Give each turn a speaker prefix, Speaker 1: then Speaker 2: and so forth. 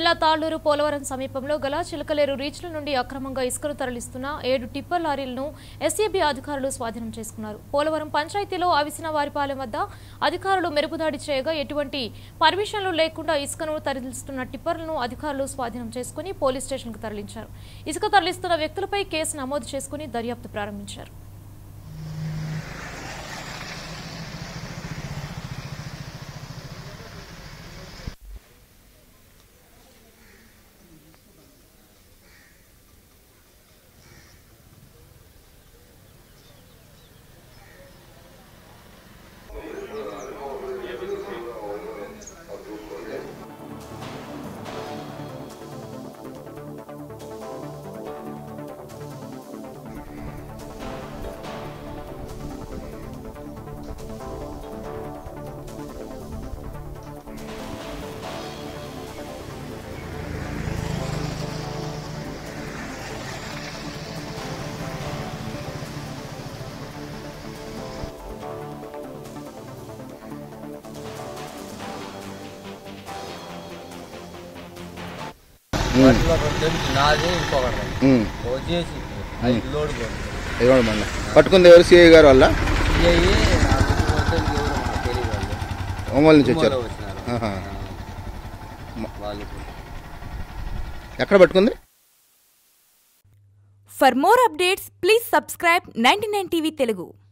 Speaker 1: జిల్లా తాళ్లూరు పోలవరం సమీపంలో గల చిలకలేరు రీచ్ల నుండి అక్రమంగా ఇసుకను తరలిస్తున్న ఏడు టిప్పర్ లారీలను ఎస్ఏబీ అధికారులు స్వాధీనం చేసుకున్నారు పోలవరం పంచాయతీలో అవిసిన వారిపాలెం వద్ద అధికారులు మెరుపుదాడి చేయగా ఎటువంటి పర్మిషన్లు లేకుండా ఇసుకను తరలిస్తున్న టిప్పర్లను అధికారులు స్వాధీనం చేసుకుని పోలీస్ స్టేషన్కు తరలించారు ఇసుక తరలిస్తున్న వ్యక్తులపై కేసు నమోదు చేసుకుని దర్యాప్తు ప్రారంభించారు
Speaker 2: వాటిలో రెండు నాది ఇంకొకటి
Speaker 3: ఉమ్.
Speaker 2: వచ్చేసి ఐదు లోడ్ కొడుతుంది
Speaker 3: ఇదిగోండి బండి పట్టుకుంది ఎవరు సిఐ గారు వల్ల
Speaker 2: ఇవి నాకు హోటల్కి ఎవరు నాకు తెలియదు వాళ్ళు
Speaker 3: ఒంగోలు నుంచి వచ్చారు
Speaker 2: కుమ్మలో వచ్చినారు
Speaker 3: ఆహా.
Speaker 2: ఆ, వాళ్ళు
Speaker 3: ఎక్కడ పట్టుకుంది
Speaker 4: For more updates, please subscribe 99 TV Telugu.